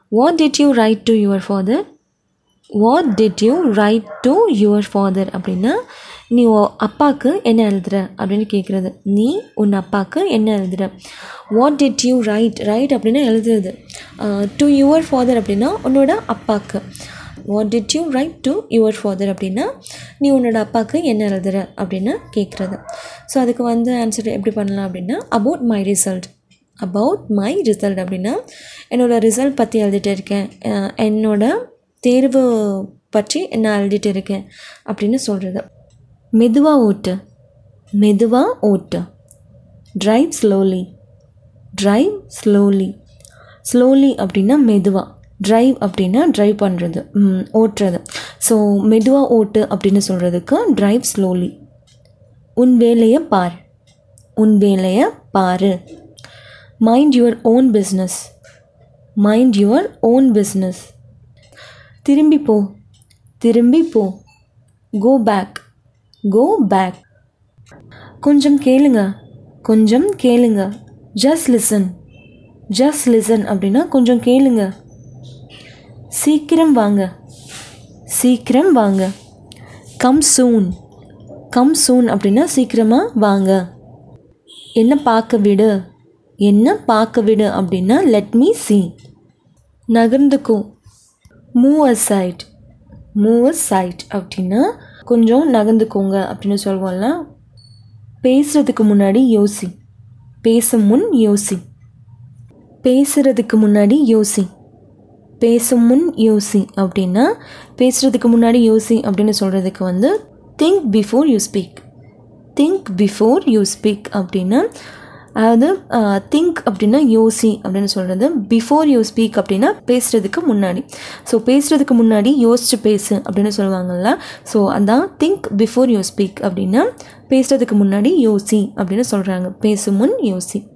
what did you write to your father what did you write to your father அப்படின்னா நீ உன் அப்பாவுக்கு என்ன எழுதுற அப்படின்னு கேட்குறது நீ உன் அப்பாவுக்கு என்ன எழுதுற what did you write write அப்படின்னா எழுதுறது டு யுவர் ஃபாதர் அப்படின்னா உன்னோட அப்பாவுக்கு what did you write to your father அப்படின்னா நீ உன்னோட அப்பாவுக்கு என்ன எழுதுற அப்படின்னு கேட்குறது ஸோ அதுக்கு வந்து ஆன்சர் எப்படி பண்ணலாம் அப்படின்னா about my result about my result அப்படின்னா என்னோடய ரிசல்ட் பற்றி எழுதிட்டு இருக்கேன் அஹ் என்னோட தேர்வு பற்றி நான் எழுதிட்டு இருக்கேன் அப்படின்னு சொல்கிறது மெதுவாக ஓட்டு மெதுவாக ஓட்டு drive slowly drive slowly slowly அப்படின்னா மெதுவாக டிரைவ் அப்படின்னா டிரைவ் பண்ணுறது ஓட்டுறது ஸோ மெதுவாக ஓட்டு அப்படின்னு சொல்கிறதுக்கு டிரைவ் ஸ்லோலி உன் வேலையை பார் உன் வேலையை பாரு mind your own business mind your own business திரும்பி போ திரும்பி போ கோ பேக் கோ பேக் கொஞ்சம் கேளுங்க கொஞ்சம் கேளுங்க ஜஸ்ட் லிசன் ஜஸ்ட் லிசன் அப்படின்னா கொஞ்சம் கேளுங்க சீக்கிரம் வாங்க சீக்கிரம் வாங்க கம் சூன் கம் சூன் அப்படின்னா சீக்கிரமாக வாங்க என்ன பார்க்க விடு என்ன பார்க்க விடு அப்படின்னா லெட் மீ see நகர்ந்துக்கும் மூவ் aside மூவ் aside அப்படின்னா கொஞ்சம் நகர்ந்துக்கோங்க அப்படின்னு சொல்லுவோம்ல பேசுகிறதுக்கு முன்னாடி யோசி பேசும் முன் யோசி பேசுகிறதுக்கு முன்னாடி யோசி பேசும் முன் யோசி அப்படின்னா பேசுகிறதுக்கு முன்னாடி யோசி அப்படின்னு சொல்கிறதுக்கு வந்து think before you speak think before you speak அப்படின்னா அதாவது திங்க் அப்படின்னா யோசி அப்படின்னு சொல்கிறது பிஃபோர் யூ ஸ்பீக் அப்படின்னா பேசுகிறதுக்கு முன்னாடி ஸோ பேசுகிறதுக்கு முன்னாடி யோசிச்சு பேசு அப்படின்னு சொல்லுவாங்கள்ல ஸோ அதான் திங்க் பிஃபோர் யூ ஸ்பீக் அப்படின்னா பேசுகிறதுக்கு முன்னாடி யோசி அப்படின்னு சொல்கிறாங்க பேசும் முன் யோசி